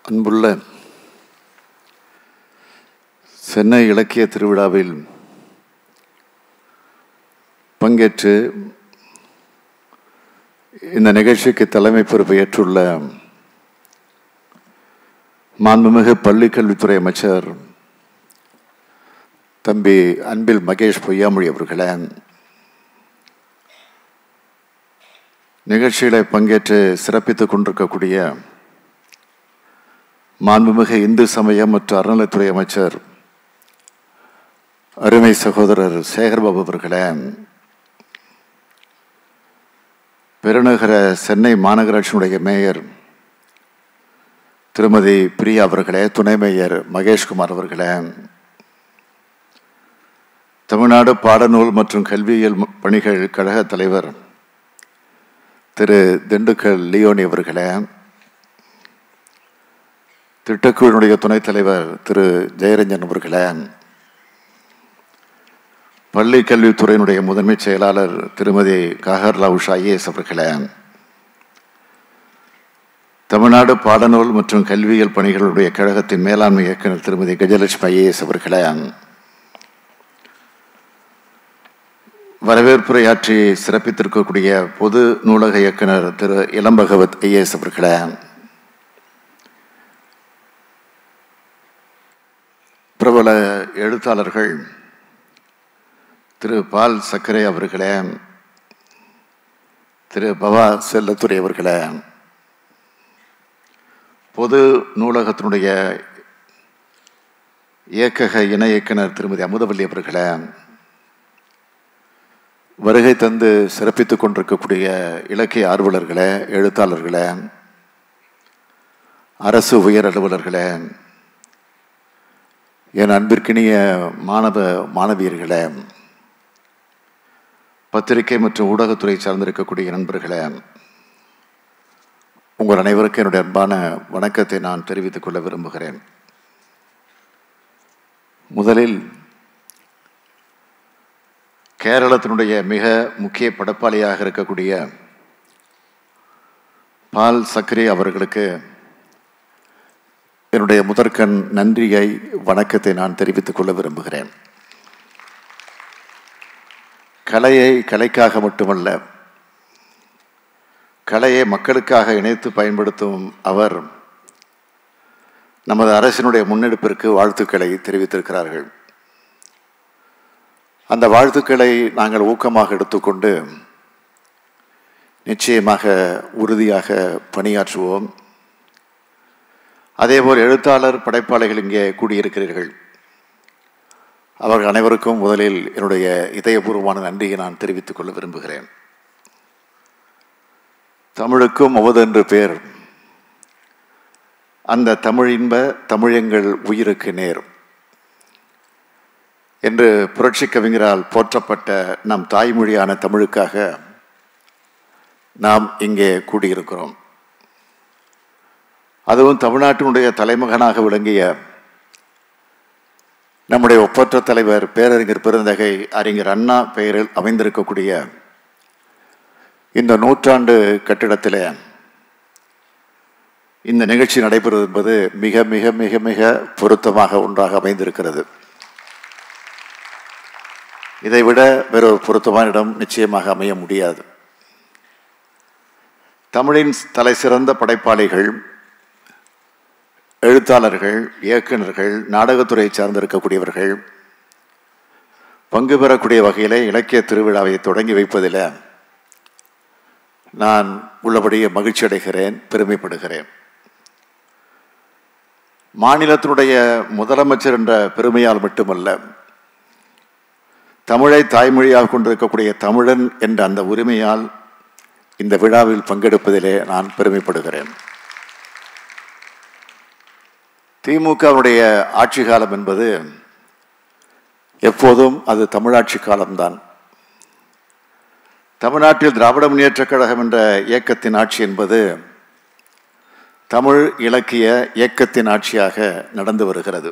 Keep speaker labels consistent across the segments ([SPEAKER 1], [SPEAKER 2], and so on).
[SPEAKER 1] அன்புள்ள சென்னை இலக்கிய திருவிழாவில் பங்கேற்று இந்த நிகழ்ச்சிக்கு தலைமை பொறுப்பை ஏற்றுள்ள மாண்புமிகு பள்ளி கல்வித்துறை அமைச்சர் தம்பி அன்பில் மகேஷ் பொய்யாமொழி அவர்களே நிகழ்ச்சிகளை பங்கேற்று சிறப்பித்துக் கொண்டிருக்கக்கூடிய மாண்புமிகு இந்து சமயம் மற்றும் அறநிலைத்துறை அமைச்சர் அருமை சகோதரர் சேகர்பாபு அவர்களே பெருநகர சென்னை மாநகராட்சியினுடைய மேயர் திருமதி பிரியா அவர்களே துணை மேயர் மகேஷ்குமார் அவர்களே தமிழ்நாடு பாடநூல் மற்றும் கல்வியியல் பணிகள் கழக தலைவர் திரு திண்டுக்கல் லியோனி அவர்களே திட்டக்குழுவினுடைய துணைத் தலைவர் திரு ஜெயரஞ்சன் அவர்களே பள்ளி கல்வித்துறையினுடைய முதன்மை செயலாளர் திருமதி காகர்லா உஷா ஐஏஎஸ் அவர்களே தமிழ்நாடு பாடநூல் மற்றும் கல்வியியல் பணிகளுடைய கழகத்தின் மேலாண்மை இயக்குநர் திருமதி கஜலட்சுமி ஐஏஎஸ் அவர்களே வரவேற்புரையாற்றி சிறப்பித்திருக்கக்கூடிய பொது நூலக இயக்குனர் திரு இளம்பகவத் ஐஏஎஸ் அவர்களே பிரபல எழுத்தாளர்கள் திரு பால் சக்கரை அவர்களே திரு பவா செல்லத்துறை அவர்களே பொது நூலகத்தினுடைய இயக்கக இணை இயக்குனர் திருமதி அமுதவல்லி அவர்களே வருகை தந்து சிறப்பித்துக் கொண்டிருக்கக்கூடிய இலக்கிய ஆர்வலர்களே எழுத்தாளர்களே அரசு உயர் அலுவலர்களே என் அன்பிற்கினிய மாணவ மாணவியர்களே பத்திரிகை மற்றும் ஊடகத்துறை சார்ந்திருக்கக்கூடிய நண்பர்களே உங்கள் அனைவருக்கும் என்னுடைய அன்பான வணக்கத்தை நான் தெரிவித்துக் கொள்ள விரும்புகிறேன் முதலில் கேரளத்தினுடைய மிக முக்கிய படைப்பாளியாக இருக்கக்கூடிய பால் சக்ரி அவர்களுக்கு என்னுடைய முதற்கண் நன்றியை வணக்கத்தை நான் தெரிவித்துக் கொள்ள விரும்புகிறேன் கலையை கலைக்காக மட்டுமல்ல கலையை மக்களுக்காக இணைத்து பயன்படுத்தும் அவர் நமது அரசினுடைய முன்னெடுப்பிற்கு வாழ்த்துக்களை தெரிவித்திருக்கிறார்கள் அந்த வாழ்த்துக்களை நாங்கள் ஊக்கமாக எடுத்துக்கொண்டு நிச்சயமாக உறுதியாக பணியாற்றுவோம் அதேபோல் எழுத்தாளர் படைப்பாளிகள் இங்கே கூடியிருக்கிறீர்கள் அவர்கள் அனைவருக்கும் முதலில் என்னுடைய இதயபூர்வமான நன்றியை நான் தெரிவித்துக் கொள்ள விரும்புகிறேன் தமிழுக்கும் அவது என்று பேர் அந்த தமிழ் இன்ப தமிழெங்கள் உயிருக்கு நேர் என்று புரட்சி கவிஞரால் போற்றப்பட்ட நம் தாய்மொழியான தமிழுக்காக நாம் இங்கே கூடியிருக்கிறோம் அதுவும் தமிழ்நாட்டினுடைய தலைமகனாக விளங்கிய நம்முடைய ஒப்பற்ற தலைவர் பேரறிஞர் பெருந்தகை அறிஞர் அண்ணா பெயரில் அமைந்திருக்கக்கூடிய இந்த நூற்றாண்டு கட்டிடத்தில் இந்த நிகழ்ச்சி நடைபெறுவது என்பது மிக மிக மிக மிக பொருத்தமாக ஒன்றாக அமைந்திருக்கிறது இதைவிட வேறொரு பொருத்தமான இடம் நிச்சயமாக அமைய முடியாது தமிழின் தலை சிறந்த படைப்பாளிகள் எழுத்தாளர்கள் இயக்குநர்கள் நாடகத்துறை சார்ந்திருக்கக்கூடியவர்கள் பங்கு பெறக்கூடிய வகையில் இலக்கிய திருவிழாவை தொடங்கி வைப்பதில் நான் உள்ளபடியே மகிழ்ச்சி அடைகிறேன் பெருமைப்படுகிறேன் மாநிலத்தினுடைய முதலமைச்சர் என்ற பெருமையால் மட்டுமல்ல தமிழை தாய்மொழியாக கொண்டிருக்கக்கூடிய தமிழன் என்ற அந்த உரிமையால் இந்த விழாவில் பங்கெடுப்பதிலே நான் பெருமைப்படுகிறேன் திமுகவுடைய ஆட்சி காலம் என்பது எப்போதும் அது தமிழாட்சி காலம்தான் தமிழ்நாட்டில் திராவிட முன்னேற்றக் கழகம் என்ற இயக்கத்தின் ஆட்சி என்பது தமிழ் இலக்கிய இயக்கத்தின் ஆட்சியாக நடந்து வருகிறது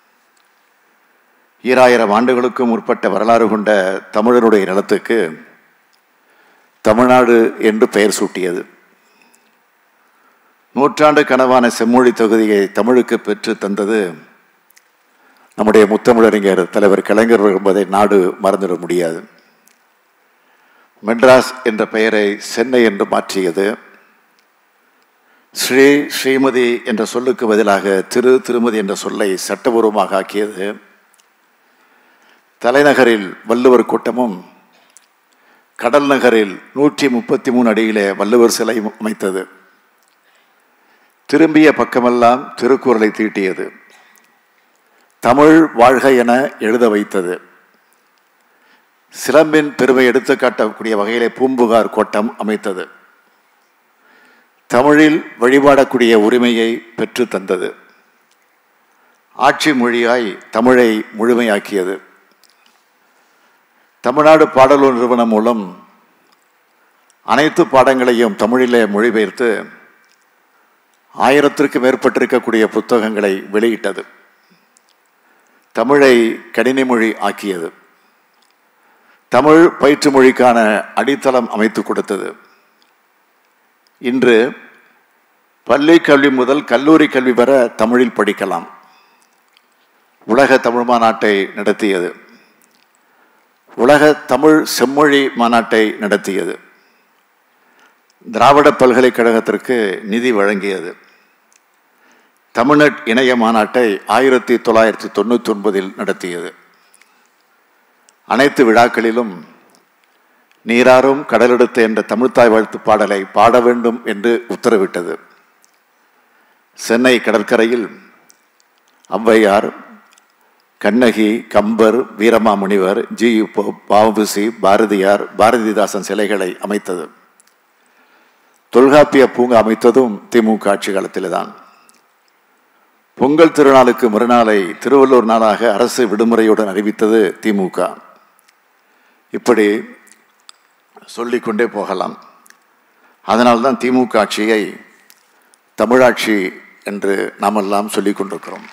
[SPEAKER 1] ஈராயிரம் ஆண்டுகளுக்கும் முற்பட்ட வரலாறு கொண்ட தமிழருடைய நிலத்துக்கு தமிழ்நாடு என்று பெயர் சூட்டியது நூற்றாண்டு கனவான செம்மொழி தொகுதியை தமிழுக்கு பெற்று தந்தது நம்முடைய முத்தமிழறிஞர் தலைவர் கலைஞர் என்பதை நாடு மறந்துவிட முடியாது மெட்ராஸ் என்ற பெயரை சென்னை என்று மாற்றியது ஸ்ரீ ஸ்ரீமதி என்ற சொல்லுக்கு பதிலாக திரு திருமதி என்ற சொல்லை சட்டபூர்வமாக ஆக்கியது தலைநகரில் வள்ளுவர் கூட்டமும் கடல் நகரில் நூற்றி முப்பத்தி மூணு அடியிலே வள்ளுவர் சிலை அமைத்தது திரும்பிய பக்கமெல்லாம் திருக்குறளை தீட்டியது தமிழ் வாழ்க என எழுத வைத்தது சிலம்பின் பெருமை எடுத்து காட்டக்கூடிய வகையிலே பூம்புகார் கோட்டம் அமைத்தது தமிழில் வழிபாடக்கூடிய உரிமையை பெற்று தந்தது ஆட்சி மொழியாய் தமிழை முழுமையாக்கியது தமிழ்நாடு பாடலூர் நிறுவனம் மூலம் அனைத்து பாடங்களையும் தமிழிலே மொழிபெயர்த்து ஆயிரத்திற்கு மேற்பட்டிருக்கக்கூடிய புத்தகங்களை வெளியிட்டது தமிழை கணினி மொழி ஆக்கியது தமிழ் பயிற்று மொழிக்கான அடித்தளம் அமைத்து கொடுத்தது இன்று பள்ளி கல்வி முதல் கல்லூரி கல்வி பெற தமிழில் படிக்கலாம் உலக தமிழ் மாநாட்டை நடத்தியது உலக தமிழ் செம்மொழி மாநாட்டை நடத்தியது திராவிட பல்கலைக்கழகத்திற்கு நிதி வழங்கியது தமிழ்நெட் இணைய மாநாட்டை ஆயிரத்தி தொள்ளாயிரத்தி தொண்ணூற்றி ஒன்பதில் நடத்தியது அனைத்து விழாக்களிலும் நீராறும் கடலெடுத்த என்ற தமிழ்த்தாய் வாழ்த்து பாடலை பாட வேண்டும் என்று உத்தரவிட்டது சென்னை கடற்கரையில் ஔவையார் கண்ணகி கம்பர் வீரமாமுனிவர் ஜி பாவுசி பாரதியார் பாரதிதாசன் சிலைகளை அமைத்தது தொல்காப்பிய பூங்கா அமைத்ததும் திமுக ஆட்சி காலத்தில்தான் பொங்கல் திருநாளுக்கு மறுநாளை திருவள்ளூர் நாளாக அரசு விடுமுறையுடன் அறிவித்தது திமுக இப்படி சொல்லிக்கொண்டே போகலாம் அதனால்தான் திமுக ஆட்சியை தமிழாட்சி என்று நாமெல்லாம் சொல்லிக் கொண்டிருக்கிறோம்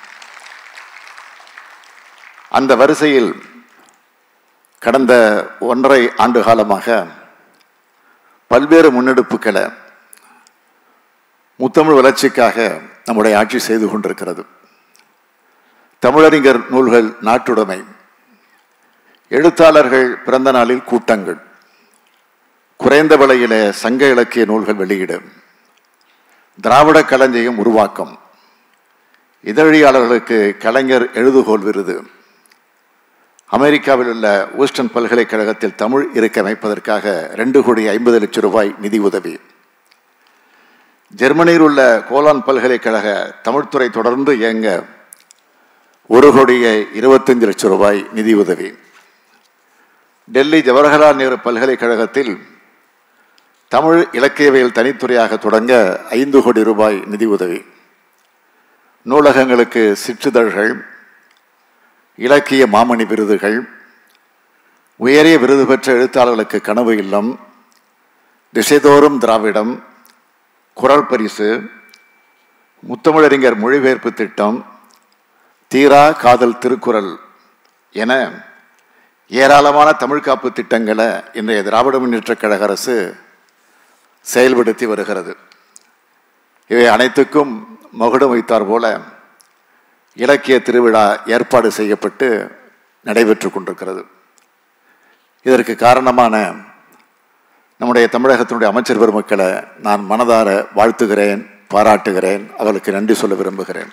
[SPEAKER 1] அந்த வரிசையில் கடந்த ஒன்றரை ஆண்டு காலமாக பல்வேறு முன்னெடுப்புகளை முத்தமிழ் வளர்ச்சிக்காக நம்முடைய ஆட்சி செய்து கொண்டிருக்கிறது தமிழறிஞர் நூல்கள் நாட்டுடைமை எழுத்தாளர்கள் பிறந்த நாளில் கூட்டங்கள் குறைந்த விலையில சங்க இலக்கிய நூல்கள் வெளியீடு திராவிட களஞ்சியம் உருவாக்கம் இதழியாளர்களுக்கு கலைஞர் எழுதுகோல் விருது அமெரிக்காவில் உள்ள ஊஸ்டன் பல்கலைக்கழகத்தில் தமிழ் இருக்க அமைப்பதற்காக ரெண்டு கோடி ஐம்பது லட்சம் ரூபாய் நிதி உதவி ஜெர்மனியில் உள்ள கோலான் பல்கலைக்கழக தமிழ்துறை தொடர்ந்து இயங்க ஒரு கோடியே இருபத்தஞ்சு லட்சம் ரூபாய் நிதி உதவி டெல்லி ஜவஹர்லால் நேரு பல்கலைக்கழகத்தில் தமிழ் இலக்கியவியல் தனித்துறையாக தொடங்க ஐந்து கோடி ரூபாய் நிதி உதவி நூலகங்களுக்கு சிற்றிதழ்கள் இலக்கிய மாமணி விருதுகள் உயரிய விருது பெற்ற எழுத்தாளர்களுக்கு கனவு இல்லம் திசைதோறும் திராவிடம் குரல் பரிசு முத்தமிழறிஞர் மொழிபெயர்ப்பு திட்டம் தீரா காதல் திருக்குறள் என ஏராளமான தமிழ் காப்பு திட்டங்களை இன்றைய திராவிட முன்னேற்றக் கழக அரசு செயல்படுத்தி வருகிறது இவை அனைத்துக்கும் மகுடம் வைத்தார் போல இலக்கிய திருவிழா ஏற்பாடு செய்யப்பட்டு நடைபெற்று கொண்டிருக்கிறது இதற்கு காரணமான நம்முடைய தமிழகத்தினுடைய அமைச்சர் பெருமக்களை நான் மனதார வாழ்த்துகிறேன் பாராட்டுகிறேன் அவர்களுக்கு நன்றி சொல்ல விரும்புகிறேன்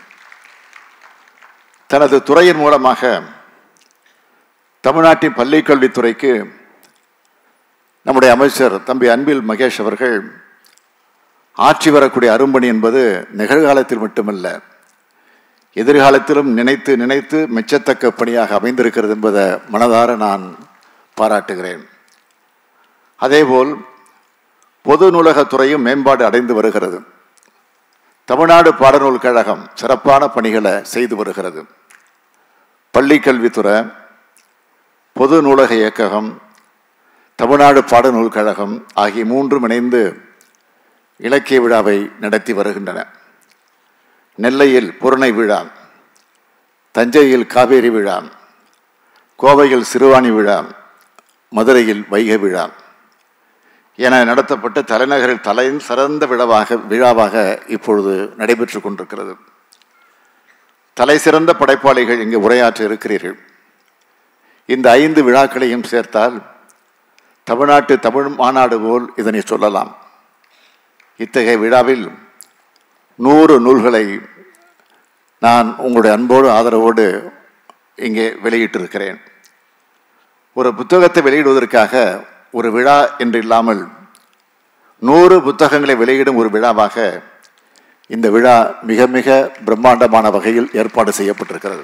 [SPEAKER 1] தனது துறையின் மூலமாக தமிழ்நாட்டின் பள்ளிக்கல்வித்துறைக்கு நம்முடைய அமைச்சர் தம்பி அன்பில் மகேஷ் அவர்கள் ஆட்சி வரக்கூடிய அரும்பணி என்பது நிகழ்காலத்தில் மட்டுமல்ல எதிர்காலத்திலும் நினைத்து நினைத்து மெச்சத்தக்க பணியாக அமைந்திருக்கிறது என்பதை மனதார நான் பாராட்டுகிறேன் அதேபோல் பொது நூலகத்துறையும் மேம்பாடு அடைந்து வருகிறது தமிழ்நாடு பாடநூல் கழகம் சிறப்பான பணிகளை செய்து வருகிறது பள்ளி கல்வித்துறை பொது நூலக இயக்ககம் தமிழ்நாடு பாடநூல் கழகம் ஆகிய மூன்றும் இணைந்து இலக்கிய விழாவை நடத்தி வருகின்றன நெல்லையில் புறணை விழா தஞ்சையில் காவேரி விழா கோவையில் சிறுவாணி விழா மதுரையில் வைகை விழா என நடத்தப்பட்ட தலைநகரில் தலை சிறந்த விழாவாக விழாவாக இப்பொழுது நடைபெற்று கொண்டிருக்கிறது தலை சிறந்த படைப்பாளிகள் இங்கு உரையாற்ற இருக்கிறீர்கள் இந்த ஐந்து விழாக்களையும் சேர்த்தால் தமிழ்நாட்டு தமிழ் மாநாடு போல் இதனை சொல்லலாம் இத்தகைய விழாவில் நூறு நூல்களை நான் உங்களுடைய அன்போடு ஆதரவோடு இங்கே வெளியிட்டிருக்கிறேன் ஒரு புத்தகத்தை வெளியிடுவதற்காக ஒரு விழா என்று இல்லாமல் நூறு புத்தகங்களை வெளியிடும் ஒரு விழாவாக இந்த விழா மிக மிக பிரம்மாண்டமான வகையில் ஏற்பாடு செய்யப்பட்டிருக்கிறது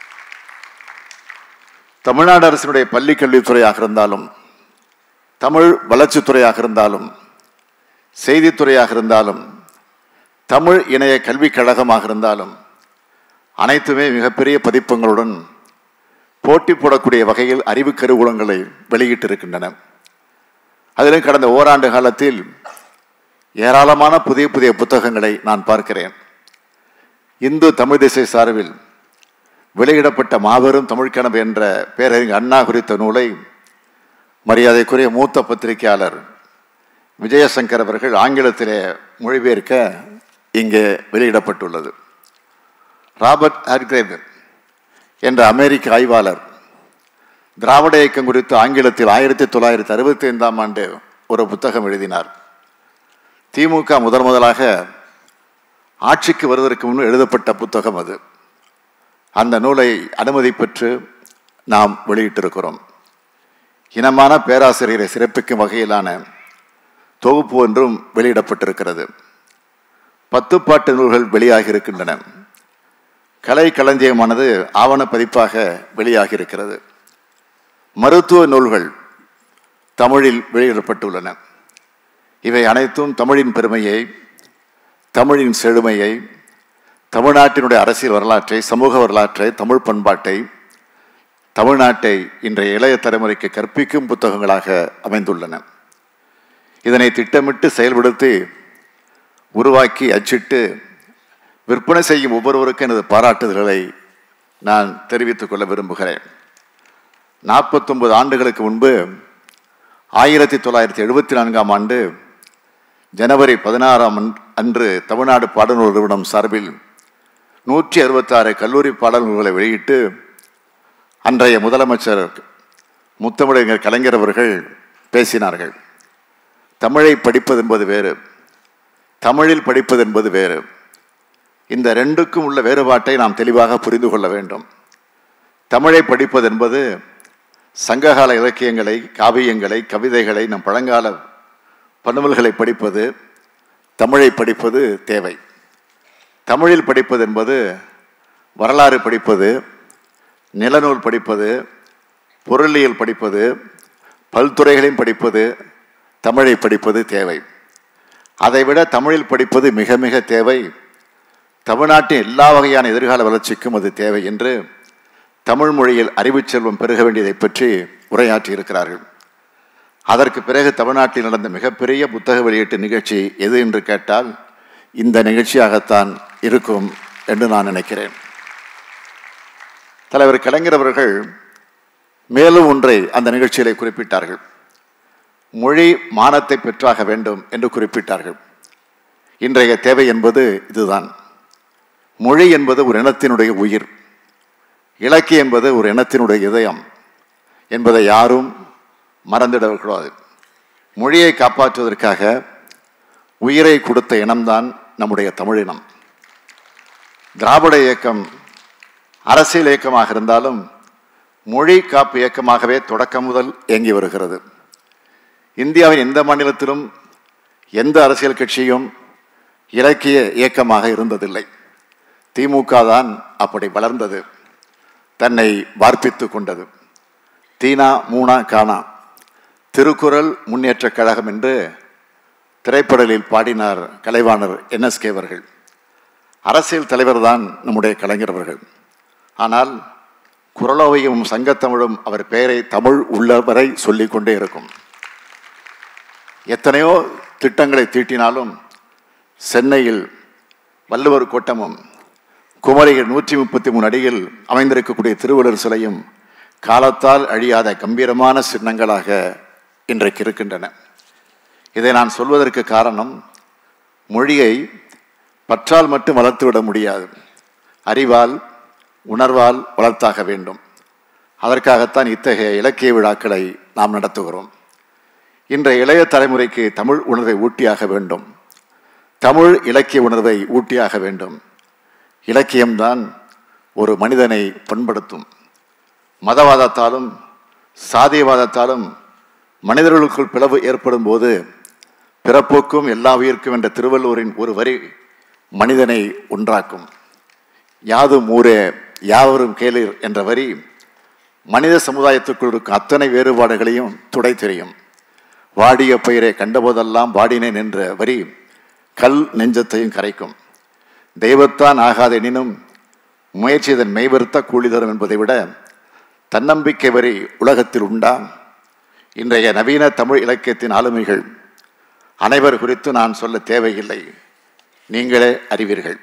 [SPEAKER 1] தமிழ்நாடு அரசினுடைய பள்ளி கல்வித்துறையாக இருந்தாலும் தமிழ் வளர்ச்சித்துறையாக இருந்தாலும் செய்தித்துறையாக இருந்தாலும் தமிழ் இணைய கல்விக் கழகமாக இருந்தாலும் அனைத்துமே மிகப்பெரிய பதிப்பங்களுடன் போட்டி போடக்கூடிய வகையில் அறிவு கருவூலங்களை வெளியிட்டிருக்கின்றன அதிலும் கடந்த ஓராண்டு காலத்தில் ஏராளமான புதிய புதிய புத்தகங்களை நான் பார்க்கிறேன் இந்து தமிழ் திசை சார்பில் வெளியிடப்பட்ட மாபெரும் தமிழ்கனவு என்ற பேரறிஞர் அண்ணா குறித்த நூலை மரியாதைக்குரிய மூத்த பத்திரிகையாளர் விஜயசங்கர் அவர்கள் ஆங்கிலத்திலே மொழிபெயர்க்க இங்கே வெளியிடப்பட்டுள்ளது ராபர்ட் ஹார்கிரேவ் என்ற அமெரிக்க ஆய்வாளர் திராவிட இயக்கம் குறித்து ஆங்கிலத்தில் ஆயிரத்தி தொள்ளாயிரத்தி அறுபத்தி ஐந்தாம் ஆண்டு ஒரு புத்தகம் எழுதினார் திமுக முதன் முதலாக ஆட்சிக்கு வருவதற்கு முன் எழுதப்பட்ட புத்தகம் அது அந்த நூலை அனுமதி பெற்று நாம் வெளியிட்டிருக்கிறோம் இனமான பேராசிரியரை சிறப்பிக்கும் வகையிலான தொகுப்பு ஒன்றும் வெளியிடப்பட்டிருக்கிறது பத்து பாட்டு நூல்கள் வெளியாகி இருக்கின்றன கலை களஞ்சியமானது ஆவண பதிப்பாக வெளியாகி இருக்கிறது மருத்துவ நூல்கள் தமிழில் வெளியிடப்பட்டுள்ளன இவை அனைத்தும் தமிழின் பெருமையை தமிழின் செழுமையை தமிழ்நாட்டினுடைய அரசியல் வரலாற்றை சமூக வரலாற்றை தமிழ் பண்பாட்டை தமிழ்நாட்டை இன்றைய இளைய தலைமுறைக்கு கற்பிக்கும் புத்தகங்களாக அமைந்துள்ளன இதனை திட்டமிட்டு செயல்படுத்தி உருவாக்கி அச்சிட்டு விற்பனை செய்யும் ஒவ்வொருவருக்கும் எனது பாராட்டுதல்களை நான் தெரிவித்துக் கொள்ள விரும்புகிறேன் நாற்பத்தொன்பது ஆண்டுகளுக்கு முன்பு ஆயிரத்தி தொள்ளாயிரத்தி எழுபத்தி நான்காம் ஆண்டு ஜனவரி பதினாறாம் அன்று தமிழ்நாடு பாடநூல் நிறுவனம் சார்பில் நூற்றி அறுபத்தாறு கல்லூரி பாடநூல்களை வெளியிட்டு அன்றைய முதலமைச்சர் முத்தமிழறிஞர் கலைஞர் அவர்கள் பேசினார்கள் தமிழை படிப்பது என்பது வேறு தமிழில் படிப்பது என்பது வேறு இந்த ரெண்டுக்கும் உள்ள வேறுபாட்டை நாம் தெளிவாக புரிந்து கொள்ள வேண்டும் தமிழை படிப்பது என்பது சங்ககால இலக்கியங்களை காவியங்களை கவிதைகளை நம் பழங்கால பன்னுவல்களை படிப்பது தமிழை படிப்பது தேவை தமிழில் படிப்பது என்பது வரலாறு படிப்பது நிலநூல் படிப்பது பொருளியல் படிப்பது பல்துறைகளையும் படிப்பது தமிழை படிப்பது தேவை அதைவிட தமிழில் படிப்பது மிக மிக தேவை தமிழ்நாட்டின் எல்லா வகையான எதிர்கால வளர்ச்சிக்கும் அது தேவை என்று தமிழ் மொழியில் அறிவுச் செல்வம் பெருக வேண்டியதை பற்றி உரையாற்றி இருக்கிறார்கள் அதற்கு பிறகு தமிழ்நாட்டில் நடந்த மிகப்பெரிய புத்தக வெளியீட்டு நிகழ்ச்சி எது என்று கேட்டால் இந்த நிகழ்ச்சியாகத்தான் இருக்கும் என்று நான் நினைக்கிறேன் தலைவர் கலைஞர் அவர்கள் மேலும் ஒன்றை அந்த நிகழ்ச்சியிலே குறிப்பிட்டார்கள் மொழி மானத்தை பெற்றாக வேண்டும் என்று குறிப்பிட்டார்கள் இன்றைய தேவை என்பது இதுதான் மொழி என்பது ஒரு இனத்தினுடைய உயிர் இலக்கியம் என்பது ஒரு இனத்தினுடைய இதயம் என்பதை யாரும் மறந்துடக்கூடாது மொழியை காப்பாற்றுவதற்காக உயிரை கொடுத்த இனம்தான் நம்முடைய தமிழினம் திராவிட இயக்கம் அரசியல் இயக்கமாக இருந்தாலும் மொழி காப்பு இயக்கமாகவே தொடக்கம் முதல் இயங்கி வருகிறது இந்தியாவின் எந்த மாநிலத்திலும் எந்த அரசியல் கட்சியும் இலக்கிய இயக்கமாக இருந்ததில்லை திமுக தான் அப்படி வளர்ந்தது தன்னை வார்ப்பித்து கொண்டது தீனா மூனா கானா திருக்குறள் முன்னேற்ற கழகம் என்று திரைப்படலில் பாடினார் கலைவாணர் என்எஸ்கே அவர்கள் அரசியல் தலைவர் தான் நம்முடைய கலைஞர் அவர்கள் ஆனால் குரலோவையும் சங்கத்தமிழும் அவர் பெயரை தமிழ் உள்ளவரை சொல்லிக்கொண்டே இருக்கும் எத்தனையோ திட்டங்களை தீட்டினாலும் சென்னையில் வள்ளுவர் கோட்டமும் குமரியில் நூற்றி முப்பத்தி மூணு அடியில் அமைந்திருக்கக்கூடிய திருவள்ளுவர் சிலையும் காலத்தால் அழியாத கம்பீரமான சின்னங்களாக இன்றைக்கு இருக்கின்றன இதை நான் சொல்வதற்கு காரணம் மொழியை பற்றால் மட்டும் வளர்த்துவிட முடியாது அறிவால் உணர்வால் வளர்த்தாக வேண்டும் அதற்காகத்தான் இத்தகைய இலக்கிய விழாக்களை நாம் நடத்துகிறோம் இன்றைய இளைய தலைமுறைக்கு தமிழ் உணர்வை ஊட்டியாக வேண்டும் தமிழ் இலக்கிய உணர்வை ஊட்டியாக வேண்டும் இலக்கியம்தான் ஒரு மனிதனை பண்படுத்தும் மதவாதத்தாலும் சாதியவாதத்தாலும் மனிதர்களுக்குள் பிளவு ஏற்படும் போது பிறப்போக்கும் எல்லா உயிர்க்கும் என்ற திருவள்ளுவரின் ஒரு வரி மனிதனை ஒன்றாக்கும் யாதும் ஊரே யாவரும் கேளீர் என்ற வரி மனித சமுதாயத்துக்குள் இருக்கும் அத்தனை வேறுபாடுகளையும் துடை தெரியும் வாடிய பயிரை கண்டபோதெல்லாம் வாடினேன் என்ற வரி கல் நெஞ்சத்தையும் கரைக்கும் தெய்வத்தான் ஆகாதெனினும் முயற்சி இதன் மெய்வருத்த கூலி தரும் என்பதை விட தன்னம்பிக்கை வரி உலகத்தில் உண்டா இன்றைய நவீன தமிழ் இலக்கியத்தின் ஆளுமைகள் அனைவர் குறித்து நான் சொல்ல தேவையில்லை நீங்களே அறிவீர்கள்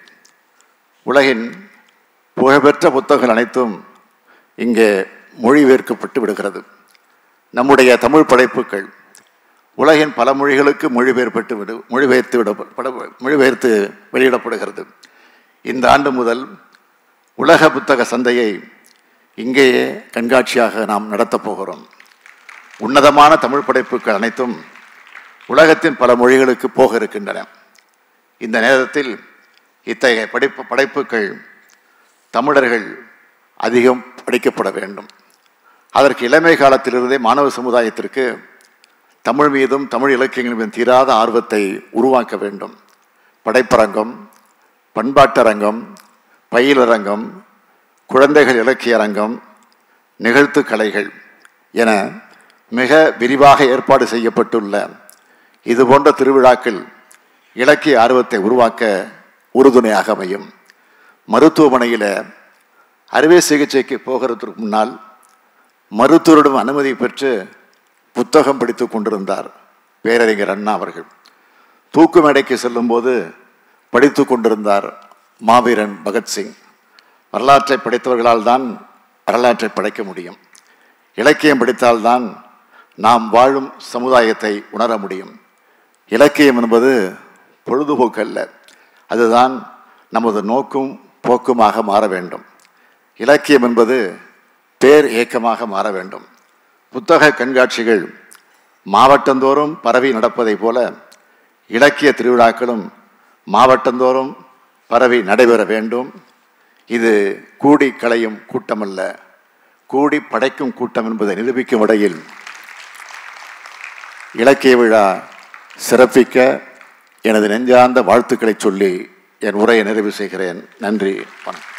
[SPEAKER 1] உலகின் புகழ்பெற்ற புத்தகங்கள் அனைத்தும் இங்கே மொழிபெயர்க்கப்பட்டு விடுகிறது நம்முடைய தமிழ் படைப்புகள் உலகின் பல மொழிகளுக்கு மொழிபெயர்ப்பட்டு விடு மொழிபெயர்த்து விடப்பட மொழிபெயர்த்து வெளியிடப்படுகிறது இந்த ஆண்டு முதல் உலக புத்தக சந்தையை இங்கேயே கண்காட்சியாக நாம் நடத்தப் போகிறோம் உன்னதமான தமிழ் படைப்புகள் அனைத்தும் உலகத்தின் பல மொழிகளுக்கு போக இருக்கின்றன இந்த நேரத்தில் இத்தகைய படைப்பு படைப்புகள் தமிழர்கள் அதிகம் படிக்கப்பட வேண்டும் அதற்கு இளமை காலத்திலிருந்தே மாணவ சமுதாயத்திற்கு தமிழ் மீதும் தமிழ் இலக்கியங்கள் மீதும் தீராத ஆர்வத்தை உருவாக்க வேண்டும் படைப்பரங்கம் பண்பாட்டரங்கம் பயிலரங்கம் குழந்தைகள் இலக்கிய அரங்கம் நிகழ்த்து கலைகள் என மிக விரிவாக ஏற்பாடு செய்யப்பட்டுள்ள இதுபோன்ற திருவிழாக்கள் இலக்கிய ஆர்வத்தை உருவாக்க உறுதுணையாக அமையும் மருத்துவமனையில் அறுவை சிகிச்சைக்கு போகிறதுக்கு முன்னால் மருத்துவரிடம் அனுமதி பெற்று புத்தகம் படித்து கொண்டிருந்தார் பேரறிஞர் அண்ணா அவர்கள் தூக்கு மேடைக்கு செல்லும்போது படித்து கொண்டிருந்தார் மாவீரன் பகத்சிங் வரலாற்றை படித்தவர்களால் தான் வரலாற்றை படைக்க முடியும் இலக்கியம் படித்தால்தான் நாம் வாழும் சமுதாயத்தை உணர முடியும் இலக்கியம் என்பது பொழுதுபோக்கு அல்ல அதுதான் நமது நோக்கும் போக்குமாக மாற வேண்டும் இலக்கியம் என்பது பேர் இயக்கமாக மாற வேண்டும் புத்தக கண்காட்சிகள் மாவட்டந்தோறும் பரவி நடப்பதைப் போல இலக்கிய திருவிழாக்களும் மாவட்டந்தோறும் பரவி நடைபெற வேண்டும் இது கூடி களையும் கூட்டமல்ல கூடி படைக்கும் கூட்டம் என்பதை நிரூபிக்கும் வகையில் இலக்கிய விழா சிறப்பிக்க எனது நெஞ்சார்ந்த வாழ்த்துக்களை சொல்லி என் உரையை நிறைவு செய்கிறேன் நன்றி வணக்கம்